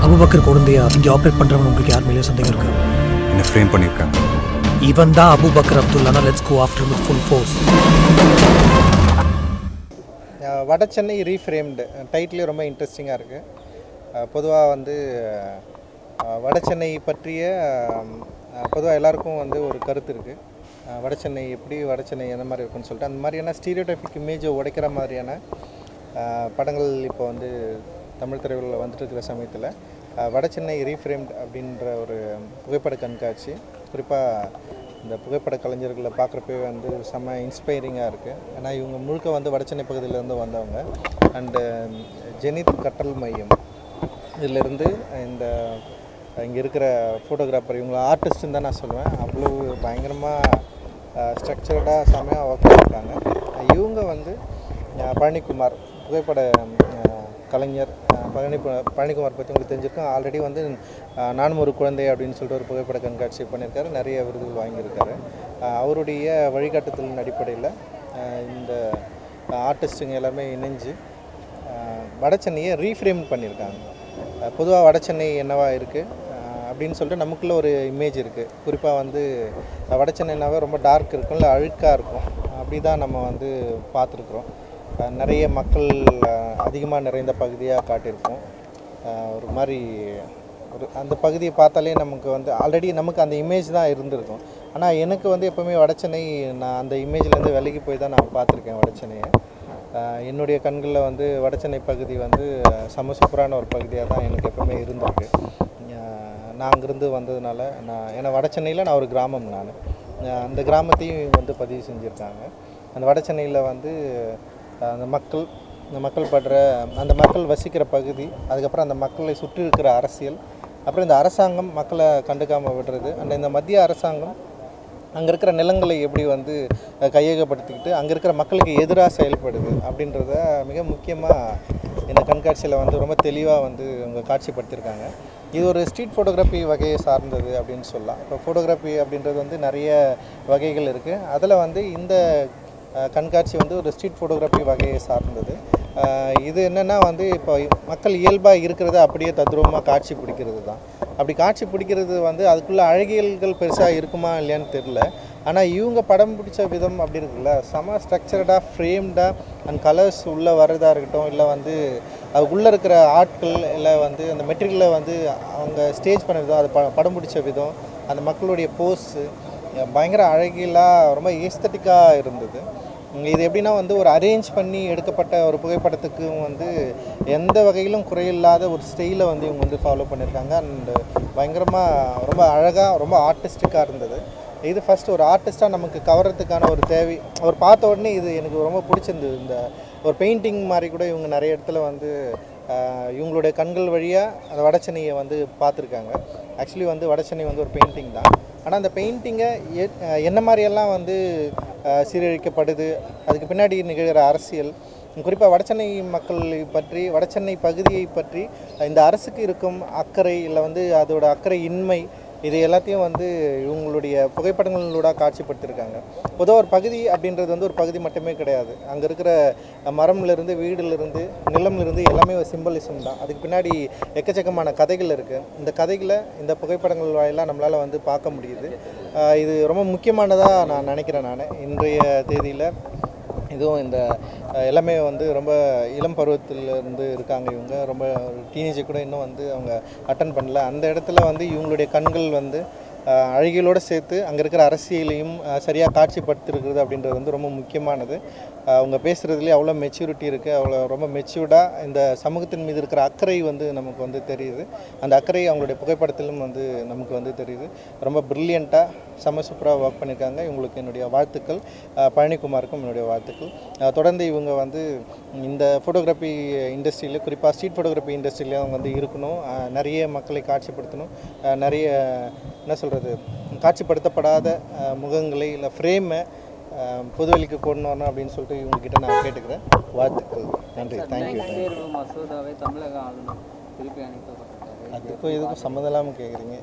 Abu Bakr குழந்தையா இங்கே operate பண்ணுறவன் உங்களுக்கு யார் மேலேயும் சந்தேகம் இருக்கு என்னை ஃப்ரேம் பண்ணியிருக்காங்க இவன் தான் அபுபக்கர் அப்துல்லானா let's go after with full force அஹ் வட சென்னை ரீஃப்ரேம்டு டைட்டிலே ரொம்ப இன்ட்ரெஸ்டிங்காக இருக்குது பொதுவாக வந்து அஹ் வட சென்னை பற்றிய பொதுவாக எல்லாருக்கும் வந்து ஒரு கருத்து இருக்குது வட சென்னை எப்படி வட சென்னை எந்த மாதிரி இருக்குன்னு சொல்லிட்டு அந்த மாதிரியான ஸ்டீரியோடைபிக் இமேஜை உடைக்கிற மாதிரியான அஹ் படங்கள் இப்போ வந்து தமிழ் திரையுலகில் வந்துட்டு இருக்கிற சமயத்தில் வட சென்னை ரீஃப்ரேம்ட் அப்படின்ற ஒரு புகைப்பட கண்காட்சி குறிப்பாக இந்த புகைப்பட கலைஞர்களை பார்க்குறப்பவே வந்து செம்ம இன்ஸ்பைரிங்காக இருக்குது ஏன்னா இவங்க முழுக்க வந்து வடசென்னை பகுதியிலேருந்து வந்தவங்க அண்டு ஜெனித் கட்டல் மையம் இதிலிருந்து இந்த இங்கே இருக்கிற ஃபோட்டோகிராஃபர் இவங்க ஆர்டிஸ்ட்டுன்னு தான் நான் சொல்லுவேன் அவ்வளோ பயங்கரமாக ஸ்ட்ரக்சர்டாக செம்மையாக ஒர்க் பண்ணியிருக்காங்க இவங்க வந்து அஹ், பழனிக்குமார் புகைப்பட அஹ், கலைஞர் அஹ், பழனி பழனிக்குமார் பற்றி உங்களுக்கு தெரிஞ்சிருக்கும் ஆல்ரெடி வந்து அஹ், நானும் ஒரு குழந்தை அப்படின்னு சொல்லிட்டு ஒரு புகைப்பட கண்காட்சி பண்ணியிருக்காரு நிறைய விருதுகள் வாங்கியிருக்காரு அஹ், அவருடைய வழிகாட்டுதலின் அடிப்படையில் அஹ், இந்த ஆர்டிஸ்ட்டுங்க எல்லாமே இணைஞ்சு அஹ், வட சென்னையை ரீஃப்ரேம் பண்ணியிருக்காங்க பொதுவாக வட சென்னை என்னவா இருக்குது அப்படின்னு சொல்லிட்டு நமக்குள்ள ஒரு இமேஜ் இருக்குது குறிப்பாக வந்து அஹ், வட சென்னைனாவே ரொம்ப டார்க் இருக்கும் இல்லை அழுக்காக இருக்கும் அப்படி தான் நம்ம வந்து பார்த்துருக்குறோம் அஹ், நிறைய மக்கள் அதிகமாக நிறைந்த பகுதியாக காட்டியிருக்கோம் அஹ், ஒரு மாதிரி ஒரு அந்த பகுதியை பார்த்தாலே நமக்கு வந்து ஆல்ரெடி நமக்கு அந்த இமேஜ் தான் இருந்திருக்கும் ஆனால் எனக்கு வந்து எப்போவுமே வடச்சென்னை நான் அந்த இமேஜ்லேருந்து விலகி போய் தான் நான் பார்த்துருக்கேன் வடச்சென்னையை ஆஹ் என்னுடைய கண்களில் வந்து வடசென்னை பகுதி வந்து ஆஹ் செம சூப்பரான ஒரு பகுதியாக தான் எனக்கு எப்பவுமே இருந்திருக்கு ஆஹ் நான் அங்கேருந்து வந்ததுனால நான் ஏன்னா வடசென்னையில் நான் ஒரு கிராமம் நான் ஆஹ் அந்த கிராமத்தையும் இவங்க வந்து பதிவு செஞ்சுருக்காங்க அந்த வடசென்னையில் வந்து ஆஹ் அந்த மக்கள் இந்த மக்கள் படுற அந்த மக்கள் வசிக்கிற பகுதி அதுக்கப்புறம் அந்த மக்களை சுற்றி இருக்கிற அரசியல் அப்புறம் இந்த அரசாங்கம் மக்களை கண்டுக்காமல் விடுறது அந்த இந்த மத்திய அரசாங்கம் அங்கே இருக்கிற நிலங்களை எப்படி வந்து அஹ், கையகப்படுத்திக்கிட்டு அங்கே இருக்கிற மக்களுக்கு எதிராக செயல்படுது அப்படின்றத மிக முக்கியமாக இந்த கண்காட்சியில் வந்து ரொம்ப தெளிவாக வந்து அவங்க காட்சிப்படுத்தியிருக்காங்க இது ஒரு ஸ்ட்ரீட் ஃபோட்டோகிராஃபி வகையை சார்ந்தது அப்படின்னு சொல்லலாம் இப்போ ஃபோட்டோகிராஃபி அப்படின்றது வந்து நிறைய வகைகள் இருக்குது அதில் வந்து இந்த அஹ், கண்காட்சி வந்து ஒரு ஸ்ட்ரீட் ஃபோட்டோகிராஃபி வகையை சார்ந்தது அஹ், இது என்னென்னா வந்து இப்போ மக்கள் இயல்பாக இருக்கிறத அப்படியே தத்ரூபமாக காட்சி பிடிக்கிறது தான் அப்படி காட்சி பிடிக்கிறது வந்து அதுக்குள்ள அழகியல்கள் பெருசாக இருக்குமா இல்லையான்னு தெரில ஆனால் இவங்க படம் பிடிச்ச விதம் அப்படி இருக்குல்ல செம ஸ்ட்ரக்சர்டாக ஃப்ரேம்டாக அண்ட் கலர்ஸ் உள்ளே வர்றதா இருக்கட்டும் இல்லை வந்து அதுக்குள்ளே இருக்கிற ஆட்கள் இல்லை வந்து அந்த மெட்டீரியலை வந்து அவங்க ஸ்டேஜ் பண்ண விதம் அது ப படம் பிடிச்ச விதம் அந்த மக்களுடைய போஸு பயங்கர அழகியலாக ரொம்ப ஏஸ்தட்டிக்காக இருந்தது உம் இது எப்படின்னா வந்து ஒரு அரேஞ்ச் பண்ணி எடுக்கப்பட்ட ஒரு புகைப்படத்துக்கும் வந்து எந்த வகையிலும் குறையில்லாத ஒரு ஸ்டைலை வந்து இவங்க வந்து ஃபாலோ பண்ணியிருக்காங்க அண்ட் பயங்கரமாக ரொம்ப அழகாக ரொம்ப ஆர்டிஸ்டிக்காக இருந்தது இது ஃபர்ஸ்ட் ஒரு ஆர்டிஸ்ட்டாக நமக்கு கவர்றதுக்கான ஒரு தேவை ஒரு பார்த்த உடனே இது எனக்கு ரொம்ப பிடிச்சிருந்தது இந்த ஒரு பெயிண்டிங் மாதிரி கூட இவங்க நிறைய இடத்துல வந்து ஆஹ், இவங்களுடைய கண்கள் வழியாக அந்த வடச்சென்னையை வந்து பார்த்துருக்காங்க ஆக்சுவலி வந்து வடச்சென்னை வந்து ஒரு பெயிண்டிங் தான் ஆனால் அந்த பெயிண்டிங்கை என்ன மாதிரியெல்லாம் வந்து ஆஹ், சீரழிக்கப்படுது அதுக்கு பின்னாடி நிகழ்கிற அரசியல் குறிப்பாக வடசென்னை மக்களை பற்றி வடசென்னை பகுதியை பற்றி இந்த அரசுக்கு இருக்கும் அக்கறை இல்லை வந்து அதோட அக்கறை இன்மை இது எல்லாத்தையும் வந்து இவங்களுடைய புகைப்படங்களோட காட்சிப்படுத்தியிருக்காங்க பொதுவாக ஒரு பகுதி அப்படின்றது வந்து ஒரு பகுதி மட்டுமே கிடையாது அங்கே இருக்கிற மரம்லேருந்து வீடுலேருந்து நிலம்லேருந்து எல்லாமே ஒரு சிம்பலிசம் தான் அதுக்கு பின்னாடி எக்கச்சக்கமான கதைகள் இருக்குது இந்த கதைகளை இந்த புகைப்படங்கள் வாயிலாக நம்மளால் வந்து பார்க்க முடியுது ஆஹ் இது ரொம்ப முக்கியமானதாக நான் நினைக்கிறேன் நான் இன்றைய தேதியில் இதுவும் இந்த அஹ், எல்லாமே வந்து ரொம்ப இளம் பருவத்தில் இருந்து இருக்காங்க இவங்க ரொம்ப டீனேஜ் கூட இன்னும் வந்து அவங்க அட்டன் பண்ணல அந்த இடத்துல வந்து இவங்களுடைய கண்கள் வந்து அஹ், அழகியலோடு சேர்த்து அங்கே இருக்கிற அரசியலையும் சரியாக காட்சிப்படுத்திருக்கிறது அப்படின்றது வந்து ரொம்ப முக்கியமானது அஹ், அவங்க பேசுகிறதுலேயே அவ்வளோ மெச்சூரிட்டி இருக்குது அவ்வளோ ரொம்ப மெச்சூர்டாக இந்த சமூகத்தின் மீது இருக்கிற அக்கறை வந்து நமக்கு வந்து தெரியுது அந்த அக்கறை அவங்களுடைய புகைப்படத்திலும் வந்து நமக்கு வந்து தெரியுது ரொம்ப ப்ரில்லியண்ட்டாக செம்ம சூப்பராக ஒர்க் பண்ணியிருக்காங்க இவங்களுக்கு என்னுடைய வாழ்த்துக்கள் அஹ் பழனிக்குமாருக்கும் என்னுடைய வாழ்த்துக்கள் அஹ் தொடர்ந்து இவங்க வந்து இந்த ஃபோட்டோகிராஃபி இண்டஸ்ட்ரியில் குறிப்பாக ஸ்ட்ரீட் ஃபோட்டோகிராஃபி இண்டஸ்ட்ரியில அவங்க வந்து இருக்கணும் அஹ் நிறைய மக்களை காட்சிப்படுத்தணும் அஹ் நிறைய என்ன சொல்கிறது காட்சிப்படுத்தப்படாத அஹ் முகங்களை இல்லை ஃப்ரேமை பொதுவெளிக்கு கொண்டு வரணும் அப்படின்னு சொல்லிட்டு இவங்ககிட்ட நான் கேட்டுக்கிறேன் வாழ்த்துக்கள் நன்றி தேங்க்யூ தேங்க்யூ தேர்வு மசோதாவை தமிழக ஆளுநர் திருப்பி அனுப்பப்பட்டிருக்காரு அதுக்கும் இதுக்கும் சம்மந்தம் இல்லாமல் கேட்குறீங்க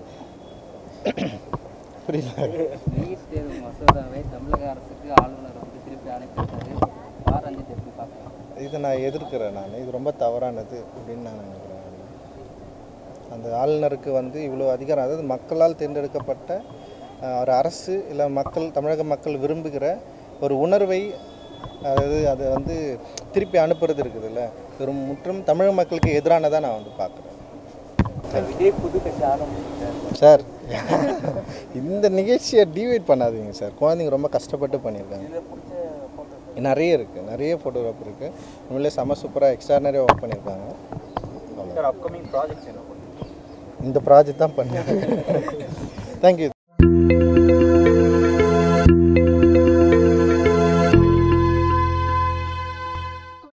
புரியல நீட் தேர்வு மசோதாவை தமிழக அரசுக்கு ஆளுநர் வந்து திருப்பி அனுப்பியிருக்காரு ஆர் ரஞ்சித் எப்படி பார்க்கலாம் இதை நான் எதிர்க்கிறேன் நான் இது ரொம்ப தவறானது அப்படின்னு நான் நினைக்கிறேன் அந்த ஆளுநருக்கு வந்து இவ்வளோ அதிகாரம் அதாவது மக்களால் தேர்ந்தெடுக்கப்பட்ட அஹ், ஒரு அரசு இல்லை மக்கள் தமிழக மக்கள் விரும்புகிற ஒரு உணர்வை அதாவது அதை வந்து திருப்பி அனுப்புறது இருக்குதுல்ல ஒரு முற்றும் தமிழக மக்களுக்கு எதிரானதாக நான் வந்து பார்க்குறேன் விஜய் புது கட்சி ஆரம்பிச்சிருக்காரு சார் இந்த நிகழ்ச்சியை டிவைட் பண்ணாதீங்க சார் குழந்தைங்க ரொம்ப கஷ்டப்பட்டு பண்ணியிருக்காங்க இதில் பிடிச்ச ஃபோட்டோ நிறைய இருக்குது நிறைய ஃபோட்டோகிராஃப் இருக்குது உண்மையிலே செம சூப்பராக எக்ஸ்ட்ரானரியாக ஒர்க் பண்ணியிருக்காங்க சார் அப்கமிங் ப்ராஜெக்ட்ஸ் என்ன பண்ணுறீங்க இந்த ப்ராஜெக்ட் தான் பண்ணேன் தேங்க்யூ